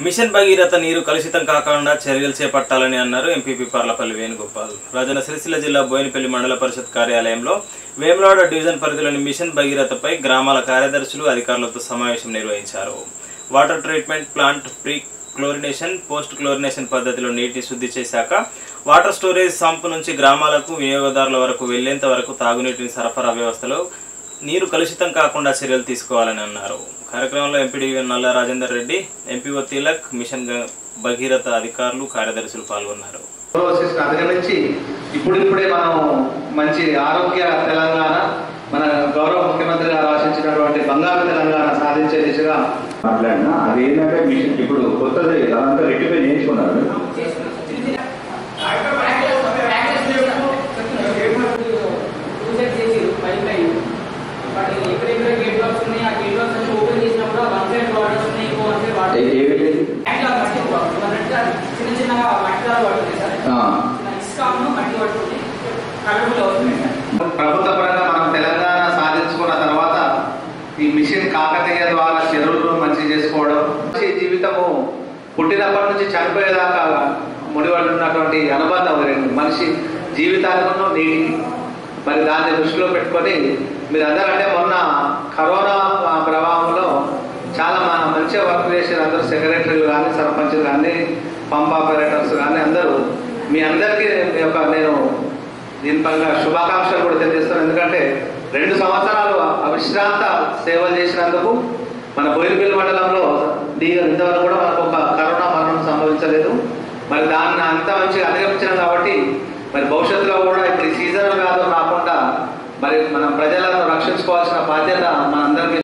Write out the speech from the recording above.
Machine Bhagiratha నీరు కలుషితం కాకుండా చర్యలు చేపట్టాలని అన్నారు ఎంపీపీ పర్లపల్లి వేణుగోపాల్ రాజన్న సిరిసిల్ల జిల్లా బోయినపల్లి మండల పరిషత్ కార్యాలయంలో వేములవాడ డివిజన్ పరిధిలోని మిషన్ భగీరథపై గ్రామాల కార్యదర్శులు అధికారులతో సమావేశం నిర్వహించారు water treatment plant pre chlorination post chlorination పద్ధతిలో నీటిని శుద్ధి చేశాక వాటర్ స్టోరేజ్ సంపు నుంచి గ్రామాలకు వినియోగదారుల వరకు వెళ్లేంత వరకు తాగునీటిని సరఫరా వ్యవస్థలో నీరు కలుషితం కాకుండా చర్యలు తీసుకోవాలని అన్నారు కార్యక్రమంలో MPD Nalla Rajender Reddy MPO Tilak mission గ- భగీరథ అధికారులు కార్యదర్శులు పాల్గొన్నారు క్లోరోసిస్ అధిగమించి ఇప్పుడిప్పుడే మనం మంచి ఆరోగ్య తెలంగాణ మన గౌరవ ముఖ్యమంత్రి గారు ఆశించినటువంటి బంగారు తెలంగాణ సాధించే దిశగా మాట్లాడినా అది ఏంటంటే మిషన్ ఇప్పుడు కొత్తది అదంతా రెక్టిఫై చేయించుకున్నారు ఏ- ఏవి లేదు? చిన్న చిన్న మట్టిదాలు పడుతుంది సార్ ఆ, ఇస్కాను మట్టి పట్టుకుని కలర్ఫుల్ అవుతుంది సార్ ప్రభుత్వ పరంగా మనం తెలంగాణ సాధించుకున్న తర్వాత ఈ మిషన్ కాకతీయ ద్వారా చెరువులు మంచి చేసుకోవడం మంచి జీవితము పుట్టినప్పటి నుంచి చనిపోయేదాకా ముడిపడి ఉన్నటువంటి అనుబంధం రెండు మనిషి జీవితాలను నీటికి మరి దాన్ని దృష్టిలో పెట్టుకొని మీరు అందరంటే మొన్న కరోనా ఆ, ప్రభావంలో చాలా మన మంచిగా వర్క్ చేసిన అందరూ సెక్రటరీలు కానీ సర్పంచులు కానీ పంప్ ఆపరేటర్స్ కానీ అందరూ మీ అందరికీ యొక్క నేను దీని పరంగా శుభాకాంక్షలు కూడా తెలియజేస్తాను ఎందుకంటే రెండు సంవత్సరాలు అవిశ్రాంత సేవలు చేసినందుకు మన బోయినపల్లి మండలంలో దీ ఇంతవరకు కూడా మనకు ఒక కరోనా మరణం సంభవించలేదు మరి దాన్ని అంత మంచిగా అధిగమించినాం కాబట్టి మరి భవిష్యత్తులో కూడా ఇప్పుడు ఈ సీజనల్ వ్యాధులు రాకుండా మరి మనం ప్రజలను రక్షించుకోవాల్సిన బాధ్యత మన అందరి మీద